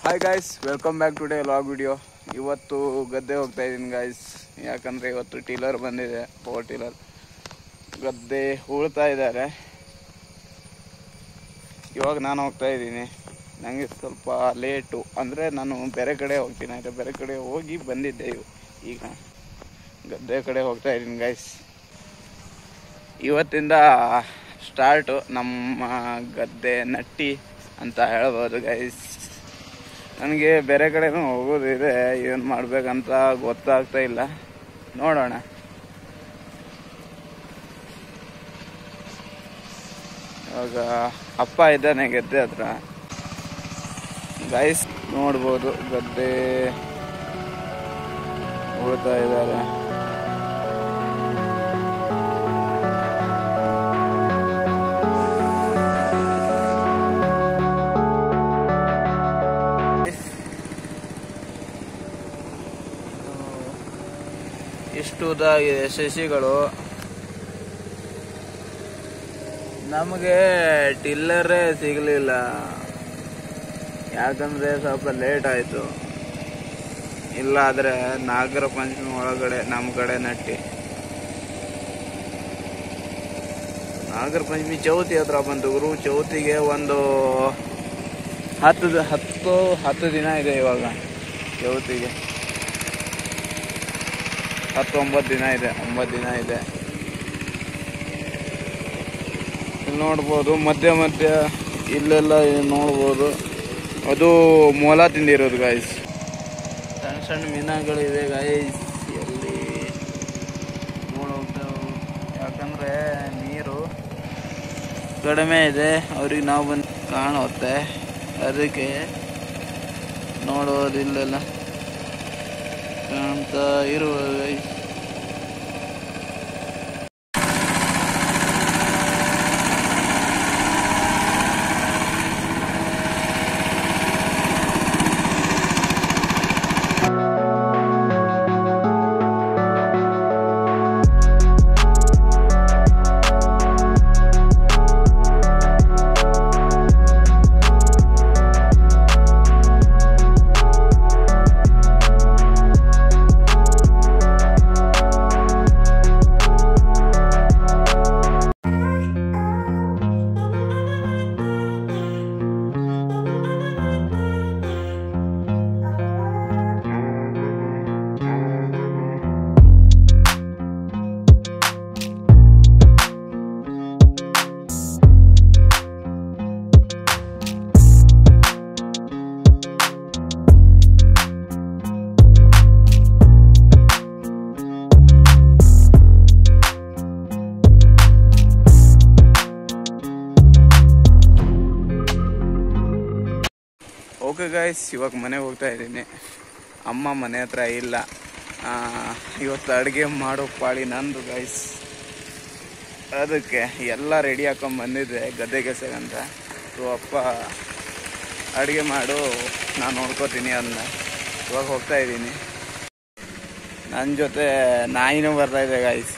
Hi guys welcome back to day log video ಇವತ್ತು ಗದ್ದೆ ಹೋಗ್ತಾ ಇದ್ದೀನಿ ಗಾಯ್ಸ್ ಯಾಕಂದರೆ ಇವತ್ತು ಟೀಲರ್ ಬಂದಿದೆ ಪವರ್ ಟೀಲರ್ ಗದ್ದೆ ಉಳ್ತಾ ಇದ್ದಾರೆ ಇವಾಗ ನಾನು ಹೋಗ್ತಾ ಇದ್ದೀನಿ ನನಗೆ ಸ್ವಲ್ಪ ಲೇಟು ಅಂದರೆ ನಾನು ಬೇರೆ ಕಡೆ ಹೋಗ್ತೀನಿ ಆಯಿತಾ ಬೇರೆ ಕಡೆ ಹೋಗಿ ಬಂದಿದ್ದೆ ಇವ್- ಈಗ ಗದ್ದೆ ಕಡೆ ಹೋಗ್ತಾ ಇದ್ದೀನಿ ಗಾಯ್ಸ್ ಇವತ್ತಿಂದ ಸ್ಟಾರ್ಟು ನಮ್ಮ ಗದ್ದೆ ನಟ್ಟಿ ಅಂತ ಹೇಳ್ಬೋದು ಗೈಸ್ ನನಗೆ ಬೇರೆ ಕಡೆನೂ ಹೋಗೋದಿದೆ ಏನು ಮಾಡ್ಬೇಕಂತ ಗೊತ್ತಾಗ್ತಾ ಇಲ್ಲ ನೋಡೋಣ ಇವಾಗ ಅಪ್ಪ ಇದ್ದಾನೆ ಗದ್ದೆ ಹತ್ರ ಗೈಸ್ ನೋಡ್ಬೋದು ಗದ್ದೆ ಉಳ್ತಾ ಇದ್ದಾರೆ ಇಷ್ಟು ಉದಾಗಿದೆ ಸಸಿಗಳು ನಮಗೆ ಟಿಲ್ಲರೇ ಸಿಗಲಿಲ್ಲ ಯಾಕಂದ್ರೆ ಸ್ವಲ್ಪ ಲೇಟ್ ಆಯಿತು ಇಲ್ಲ ಆದರೆ ನಾಗರ ಪಂಚಮಿ ಒಳಗಡೆ ನಮ್ಮ ಕಡೆ ನಟ್ಟಿ ನಾಗರ ಪಂಚಮಿ ಚೌತಿ ಹತ್ರ ಬಂತು ಗುರು ಚೌತಿಗೆ ಒಂದು ಹತ್ತು ದ- ಹತ್ತು ಹತ್ತು ದಿನ ಇದೆ ಇವಾಗ ಚೌತಿಗೆ ಹತ್ತು ಒಂಬತ್ತು ದಿನ ಇದೆ ಒಂಬತ್ತು ದಿನ ಇದೆ ಇಲ್ಲಿ ನೋಡ್ಬೋದು ಮಧ್ಯ ಮಧ್ಯ ಇಲ್ಲೆಲ್ಲ ಏನ್ ನೋಡ್ಬೋದು ಅದು ಮೊಲ ತಿಂದಿರೋದು ಗಾಯ್ಸ್ ಸಣ್ಣ ಸಣ್ಣ ಮೀನುಗಳಿವೆ ಗಾಯ್ಸ್ ಎಲ್ಲಿ ಹೋಗ್ತಾವೆ ಯಾಕಂದ್ರೆ ನೀರು ಕಡಿಮೆ ಇದೆ ಅವ್ರಿಗೆ ನಾವು ಬಂದು ಕಾಣುತ್ತೆ ಅದಕ್ಕೆ ನೋಡೋದಿಲ್ಲೆಲ್ಲ ಕಾಣ್ತಾ ಇರುವ guys. ಓಕೆ ಗಾಯ್ಸ್ ಇವಾಗ ಮನೆಗೆ ಹೋಗ್ತಾ ಇದ್ದೀನಿ ಅಮ್ಮ ಮನೆ ಹತ್ರ ಇಲ್ಲ ಆ, ಇವತ್ತು ಅಡುಗೆ ಮಾಡೋ ಪಾಳಿ ನಂದು ಗಾಯ್ಸ್ ಅದಕ್ಕೆ ಎಲ್ಲ ರೆಡಿ ಹಾಕೊಂಡ್ ಬಂದಿದ್ದೆ ಗದ್ದೆ ಕೆಸಗಂತ ಸೊ ಅಪ್ಪ ಅಡುಗೆ ಮಾಡು ನಾನು ನೋಡ್ಕೋತೀನಿ ಅದನ್ನ ಇವಾಗ ಹೋಗ್ತಾ ಇದ್ದೀನಿ ನನ್ನ ಜೊತೆ ನಾಯಿನೂ ಬರ್ತಾ ಇದೆ ಗಾಯ್ಸ್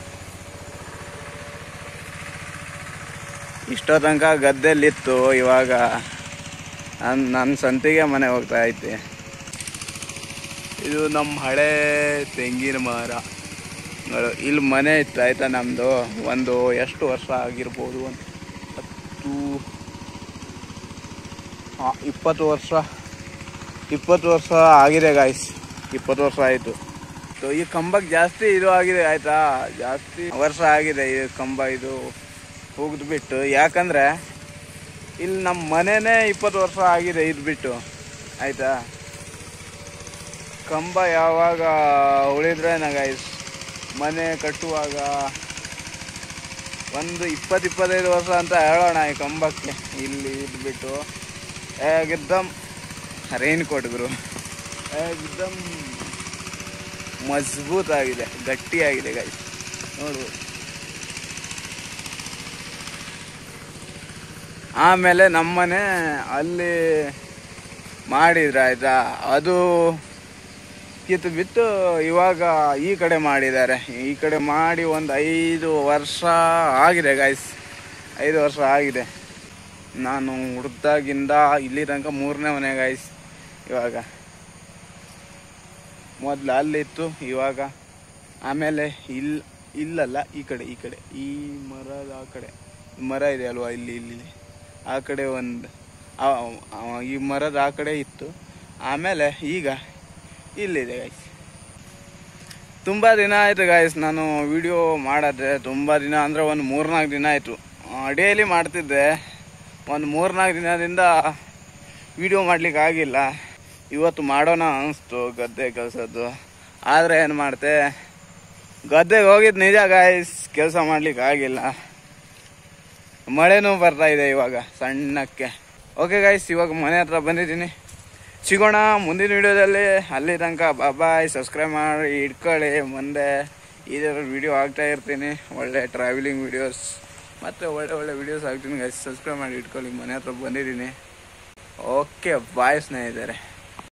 ಇಷ್ಟೋ ತನಕ ಗದ್ದೆಲಿತ್ತು ಇವಾಗ ನನ್ನ ನನ್ನ ಸಂತಿಗೆ ಮನೆ ಹೋಗ್ತಾ ಐತೆ ಇದು ನಮ್ಮ ಹಳೆ ತೆಂಗಿನ ಮರ ಗಳು. ಇಲ್ಲಿ ಮನೆ ಇತ್ತು ಆಯ್ತಾ ನಮ್ಮದು ಒಂದು ಎಷ್ಟು ವರ್ಷ ಆಗಿರ್ಬೋದು ಒಂದು ಹತ್ತು ಹಾಂ ಇಪ್ಪತ್ತು ವರ್ಷ ಇಪ್ಪತ್ತು ವರ್ಷ ಆಗಿದೆ ಗಾಯ್ಸ್ ಇಪ್ಪತ್ತು ವರ್ಷ ಆಯಿತು ಸೊ ಈ ಕಂಬಕ್ಕೆ ಜಾಸ್ತಿ ಇದು ಆಗಿದೆ ಆಯ್ತಾ ಜಾಸ್ತಿ ವರ್ಷ ಆಗಿದೆ ಈ ಕಂಬ ಇದು ಹೋಗ್ದು ಬಿಟ್ಟು ಯಾಕಂದ್ರೆ ಇಲ್ಲಿ ನಮ್ಮ ಮನೆನೇ ಇಪ್ಪತ್ತು ವರ್ಷ ಆಗಿದೆ ಇದು ಬಿಟ್ಟು ಆಯ್ತಾ ಕಂಬ ಯಾವಾಗ ಉಳಿದ್ರೆ ಗೈಸ್ ಮನೆ ಕಟ್ಟುವಾಗ ಒಂದು ಇಪ್ಪತ್ತು ಇಪ್ಪತ್ತೈದು ವರ್ಷ ಅಂತ ಹೇಳೋಣ ಈ ಕಂಬಕ್ಕೆ ಇಲ್ಲಿ ಇದ್ಬಿಟ್ಟು ಏಕದಮ್ ರೈನ್ ಕೊಟ್ಟಿದ್ರು ಏಕದಮ್ ಮಜಬೂತ್ ಆಗಿದೆ ಗಟ್ಟಿಯಾಗಿದೆ ಗೈಸ್ ನೋಡ್ಬೋದು ಆಮೇಲೆ ನಮ್ಮನೆ ಅಲ್ಲಿ ಮಾಡಿದ್ರು ಆಯ್ತಾ ಅದು ಕಿತ್ತು ಬಿತ್ತು ಇವಾಗ ಈ ಕಡೆ ಮಾಡಿದ್ದಾರೆ ಈ ಕಡೆ ಮಾಡಿ ಒಂದು ಐದು ವರ್ಷ ಆಗಿದೆ ಗಾಯ್ಸ್ ಐದು ವರ್ಷ ಆಗಿದೆ ನಾನು ಹುಡ್ದಾಗಿಂದ ಇಲ್ಲಿ ತನಕ ಮೂರನೇ ಮನೆ ಗಾಯ್ಸ್ ಇವಾಗ ಮೊದಲು ಅಲ್ಲಿತ್ತು ಇವಾಗ ಆಮೇಲೆ ಇಲ್ಲ ಇಲ್ಲಲ್ಲ ಈ ಕಡೆ ಈ ಕಡೆ ಈ ಮರದ ಆ ಕಡೆ ಮರ ಇದೆ ಅಲ್ವಾ ಇಲ್ಲಿ ಇಲ್ಲಿ ಆ ಕಡೆ ಒಂದು ಈ ಮರದ ಆ ಕಡೆ ಇತ್ತು ಆಮೇಲೆ ಈಗ ಇಲ್ಲಿದೆ ಗಾಯ್ಸ್ ತುಂಬ ದಿನ ಆಯಿತು ಗಾಯ್ಸ್ ನಾನು ವಿಡಿಯೋ ಮಾಡದೆ ತುಂಬ ದಿನ ಅಂದರೆ ಒಂದು ಮೂರ್ನಾಲ್ಕು ದಿನ ಆಯಿತು ಡೈಲಿ ಮಾಡ್ತಿದ್ದೆ ಒಂದು ಮೂರ್ನಾಲ್ಕು ದಿನದಿಂದ ವಿಡಿಯೋ ಮಾಡ್ಲಿಕ್ಕೆ ಆಗಿಲ್ಲ ಇವತ್ತು ಮಾಡೋಣ ಅನಿಸ್ತು ಗದ್ದೆ ಕೆಲಸದ್ದು ಆದರೆ ಏನು ಮಾಡ್ತೆ ಗದ್ದೆಗೆ ಹೋಗಿದ್ದು ನಿಜ ಗಾಯ್ಸ್ ಕೆಲಸ ಮಾಡ್ಲಿಕ್ಕೆ ಆಗಿಲ್ಲ ಮಳೆನೂ ಬರ್ತಾ ಇದೆ ಇವಾಗ ಸಣ್ಣಕ್ಕೆ ಓಕೆ ಗಾಯ್ಸ್ ಇವಾಗ ಮನೆ ಹತ್ರ ಬಂದಿದ್ದೀನಿ ಸಿಗೋಣ ಮುಂದಿನ ವಿಡಿಯೋದಲ್ಲಿ ಅಲ್ಲಿ ತನಕ ಬಾಯ್ ಸಬ್ಸ್ಕ್ರೈಬ್ ಮಾಡಿ ಇಟ್ಕೊಳ್ಳಿ ಮುಂದೆ ಇದರ ವಿಡಿಯೋ ಹಾಕ್ತಾ ಇರ್ತೀನಿ ಒಳ್ಳೆ ಟ್ರಾವೆಲಿಂಗ್ ವಿಡಿಯೋಸ್ ಮತ್ತು ಒಳ್ಳೆ ಒಳ್ಳೆ ವಿಡಿಯೋಸ್ ಹಾಕ್ತೀನಿ ಗೈಸ್ ಸಬ್ಸ್ಕ್ರೈಬ್ ಮಾಡಿ ಇಟ್ಕೊಳ್ಳಿ ಮನೆ ಹತ್ರ ಬಂದಿದ್ದೀನಿ ಓಕೆ ಬಾಯ್ ಸ್ನೇಹಿತರೆ